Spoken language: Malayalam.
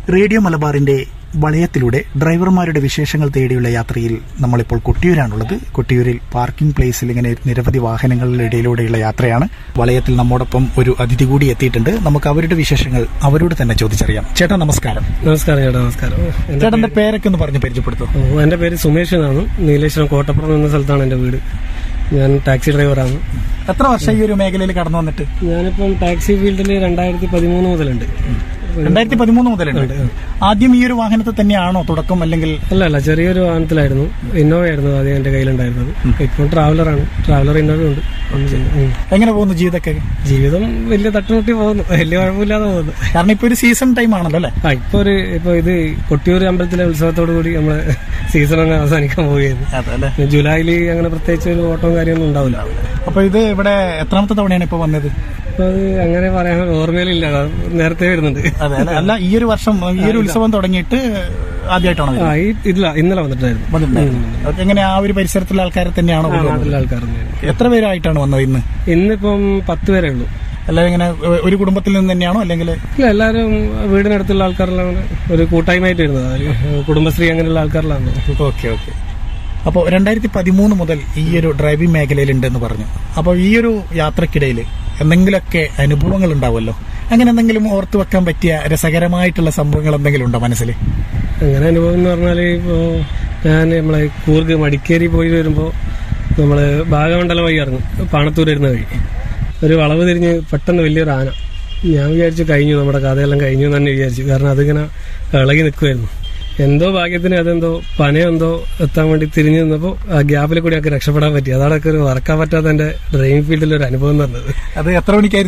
റേഡിയോ മലബാറിന്റെ വളയത്തിലൂടെ ഡ്രൈവർമാരുടെ വിശേഷങ്ങൾ തേടിയുള്ള യാത്രയിൽ നമ്മളിപ്പോൾ കൊട്ടിയൂരാണുള്ളത് കൊട്ടിയൂരിൽ പാർക്കിംഗ് പ്ലേസിൽ ഇങ്ങനെ നിരവധി വാഹനങ്ങളുടെ ഇടയിലൂടെയുള്ള യാത്രയാണ് വളയത്തിൽ നമ്മോടൊപ്പം ഒരു അതിഥി കൂടി എത്തിയിട്ടുണ്ട് നമുക്ക് അവരുടെ വിശേഷങ്ങൾ അവരോട് തന്നെ ചോദിച്ചറിയാം ചേട്ടാ നമസ്കാരം നമസ്കാരം ചേട്ടാ നമസ്കാരം എന്റെ ചേട്ടന്റെ പേരൊക്കെ ഒന്ന് പറഞ്ഞ് പരിചയപ്പെടുത്തു ഓ, എന്റെ പേര് സുമേഷ് എന്നാണ് നീലേശ്വരം കോട്ടപ്പുറം എന്ന സ്ഥലത്താണ് എന്റെ വീട് ഞാൻ ടാക്സി ഡ്രൈവറാണ് എത്ര വർഷം ഈ ഒരു മേഖലയിൽ കടന്നു വന്നിട്ട് ഞാനിപ്പം ടാക്സി ഫീൽഡിൽ രണ്ടായിരത്തി പതിമൂന്ന് മുതലുണ്ട് രണ്ടായിരത്തി പതിമൂന്ന് മുതലുണ്ട് ആദ്യം ഈ ഒരു വാഹനത്തിൽ തന്നെയാണോ തുടക്കം അല്ലെങ്കിൽ അല്ല അല്ല ചെറിയൊരു വാഹനത്തിലായിരുന്നു ഇന്നോവ ആയിരുന്നു ആദ്യം എന്റെ കയ്യിലുണ്ടായിരുന്നത് ഇപ്പം ട്രാവലറാണ് ട്രാവലർ ഇന്നോവ ഉണ്ട് ഉം. എങ്ങനെ പോകുന്നു ജീവിതമൊക്കെ ജീവിതം വലിയ തട്ടുമുട്ടി പോകുന്നു വലിയ കുഴപ്പമില്ലാതെ പോകുന്നു കാരണം ഇപ്പൊ ഒരു സീസൺ ടൈം ആണല്ലോ അല്ലെ ആ ഇപ്പൊ ഒരു ഇപ്പൊ ഇത് കൊട്ടിയൂർ അമ്പലത്തിലെ ഉത്സവത്തോടു കൂടി നമ്മളെ സീസൺ അങ്ങ് അവസാനിക്കാൻ പോവുകയായിരുന്നു അതെ അല്ലെ ജൂലൈയിൽ അങ്ങനെ പ്രത്യേകിച്ച് ഒരു ഓട്ടവും കാര്യമൊന്നും ഉണ്ടാവില്ല അപ്പൊ ഇത് ഇവിടെ എത്രാമത്തെ തവണയാണ് ഇപ്പൊ വന്നത് അപ്പൊ അത് അങ്ങനെ പറയാൻ ഓർമ്മയിലില്ല അത് നേരത്തെ വരുന്നുണ്ട് അതെ അല്ലെ അല്ല ഈ ഒരു വർഷം ഈ ഒരു ഉത്സവം തുടങ്ങിയിട്ട് ആദ്യമായിട്ടാണോ ആ ഈ ഇല്ല ഇന്നലെ വന്നിട്ടായിരുന്നു വന്നിട്ടുണ്ടായിരുന്നത് അത് എങ്ങനെ ആ ഒരു പരിസരത്തുള്ള ആൾക്കാരെ തന്നെയാണോ ആ, കൊണ്ടുവന്നത്? നാട്ടിലെ ആൾക്കാരുണ്ടായിരുന്നു എത്ര പേരായിട്ടാണ് വന്നത് ഇന്ന് ഇന്നിപ്പം പത്ത് പേരേ ഉള്ളൂ അല്ല ഇങ്ങനെ ഒരു കുടുംബത്തിൽ നിന്ന് തന്നെയാണോ അല്ലെങ്കിൽ ഇല്ല എല്ലാവരും വീടിനടുത്തുള്ള ആൾക്കാരെല്ലാം കൂടെ ഒരു കൂട്ടായ്മയായിട്ട് വരുന്നത് അതില് കുടുംബശ്രീ അങ്ങനെയുള്ള ആൾക്കാരെല്ലാം ഓക്കെ ഓക്കെ അപ്പോൾ രണ്ടായിരത്തി പതിമൂന്ന് മുതൽ ഈ ഒരു ഡ്രൈവിംഗ് മേഖലയിലുണ്ടെന്ന് പറഞ്ഞു അപ്പോൾ ഈ ഒരു യാത്രക്കിടയിൽ എന്തെങ്കിലുമൊക്കെ അനുഭവങ്ങൾ ഉണ്ടാവുമല്ലോ അങ്ങനെ എന്തെങ്കിലും ഓർത്തു വെക്കാൻ പറ്റിയ രസകരമായിട്ടുള്ള സംഭവങ്ങൾ എന്തെങ്കിലും ഉണ്ടോ മനസ്സിൽ അങ്ങനെ അനുഭവം എന്ന് പറഞ്ഞാൽ ഇപ്പോൾ ഞാൻ നമ്മളെ കൂർഗ് മടിക്കേരി പോയി വരുമ്പോൾ നമ്മൾ ഭാഗമണ്ഡലം വഴി ഇറങ്ങും പാണത്തൂർ വരുന്ന വഴി ഒരു വളവ് തിരിഞ്ഞ് പെട്ടെന്ന് വലിയൊരു ആന ഞാൻ വിചാരിച്ചു കഴിഞ്ഞു നമ്മുടെ കഥയെല്ലാം കഴിഞ്ഞു എന്ന് തന്നെ വിചാരിച്ചു കാരണം അതിങ്ങനെ ഇളകി നിൽക്കുമായിരുന്നു എന്തോ ഭാഗ്യത്തിന് അതെന്തോ പനയെന്തോ എത്താൻ വേണ്ടി തിരിഞ്ഞു നിന്നപ്പോൾ ആ ഗ്യാപ്പിൽ കൂടി ഒക്കെ രക്ഷപ്പെടാൻ പറ്റി അതാണ് ഒക്കെ ഒരു മറക്കാൻ പറ്റാത്ത എന്റെ ഡ്രൈവിംഗ് ഫീൽഡിൽ ഒരു അനുഭവം എന്ന് പറഞ്ഞത് അത് എത്ര മണിക്കായിരുന്നു